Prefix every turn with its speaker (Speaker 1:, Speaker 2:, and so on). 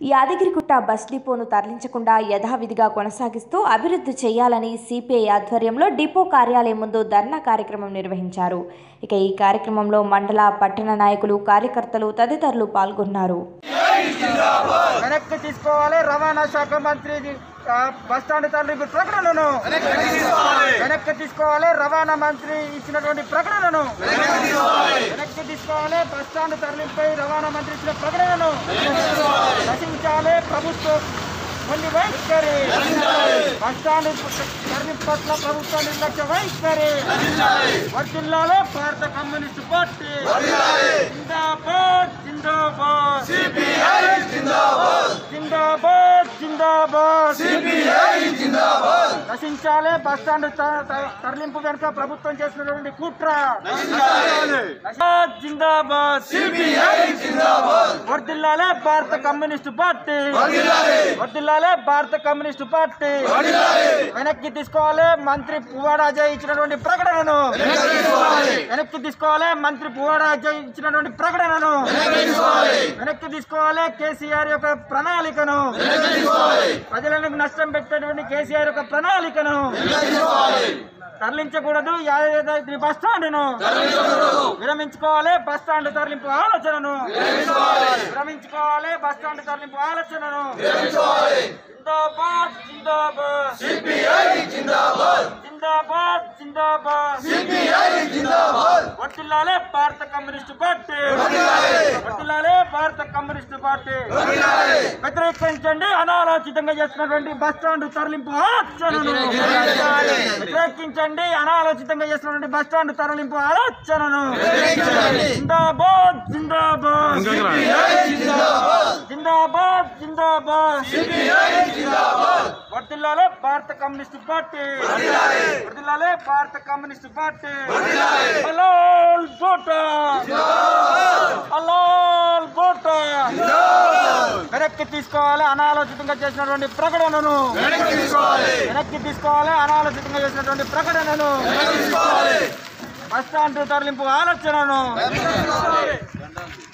Speaker 1: Yadagirigutta bus డిపోను తరలించకుండా యథావిధిగా కొనసాగిస్తూ అభివృద్ధి చేయాలని సిపిఐ ఆధ్వర్యంలో డిపో కార్యాలయం ముందు ధర్నా కార్యక్రమం నిర్వహించారు ఇక ఈ కార్యక్రమంలో మండల పట్టణ నాయకులు కార్యకర్తలు తదితరులు పాల్గొన్నారు
Speaker 2: వెనక్కి తీసుకోవాలి రవాణా శాఖ మంత్రి ఆ, బస్ స్టాండ్ తరలింపు ప్రకటనను వెనక్కి తీసుకోవాలి రవాణా మంత్రి ఇచ్చినటువంటి ప్రకటనను వెనక్కి తీసుకోవాలి బస్ స్టాండ్ తరలింపై రవాణా మంత్రి ఇచ్చిన ప్రకటనను రచించాలి ప్రభుత్వం కొన్ని వైఖరి బస్ స్టాండ్ తరలింపు పట్ల ప్రభుత్వ నిర్లక్ష్య వైఖరి వర్జిల్లాలో భారత కమ్యూనిస్ట్ పార్టీ జిందాబాద్ జిందాబాద్ జిందాబాద్ జిందాబాద్ నశించాలి బస్ స్టాండ్ త- త- తరలింపు వెనుక ప్రభుత్వం చేసినటువంటి కుట్ర నశించాలి. జిందాబాద్ వర్దిల్లాలే భారత కమ్యూనిస్ట్ పార్టీ వర్దిల్లాలే భారత కమ్యూనిస్ట్ పార్టీ వెనక్కి తీసుకోవాలి మంత్రి పువ్వాడ అజయ్ ఇచ్చినటువంటి ప్రకటనను వెనక్కి తీసుకోవాలి మంత్రి పువ్వాడ అజయ్ ఇచ్చినటువంటి ప్రకటనను వెనక్కి తీసుకోవాలి కేసీఆర్ యొక్క ప్రణాళికను ప్రజలకు నష్టం పెట్టేటువంటి కేసీఆర్ యొక్క ప్రణాళికను తరలించకూడదు యాదాద్రి బస్ స్టాండ్ను విరమించుకోవాలి బస్ స్టాండ్ తరలింపు ఆలోచనను విరమించుకోవాలి బస్ స్టాండ్ తరలింపు ఆలోచనను జిందాబాద్ జిందాబాద్ జిందాబాద్ జిందాబాద్ వర్తిల్లాలే భారత కమ్యూనిస్ట్ పార్టీ వర్తిల్లాలే భారత కమ్యూనిస్ట్ పార్టీ వ్యతిరేకించండి అనాలోచితంగా చేస్తున్నటువంటి బస్ స్టాండ్ తరలింపు ఆలోచనను వ్యతిరేకించండి అనాలోచితంగా చేస్తున్నటువంటి బస్ స్టాండ్ తరలింపు ఆలోచనను జిందాబాద్ జిందాబాద్ జిందాబాద్ జిందాబాద్ వర్దిల్లాలే భారత కమ్యూనిస్ట్ పార్టీ వర్దిల్లాలే భారత కమ్యూనిస్ట్ పార్టీ హలాల్ బోటా హలాల్ బోటా వెనక్కి తీసుకోవాలి అనాలోచితంగా చేసినటువంటి ప్రకటనను వెనక్కి తీసుకోవాలి అనాలోచితంగా చేసినటువంటి ప్రకటనను బస్ స్టాండ్ తరలింపు ఆలోచనను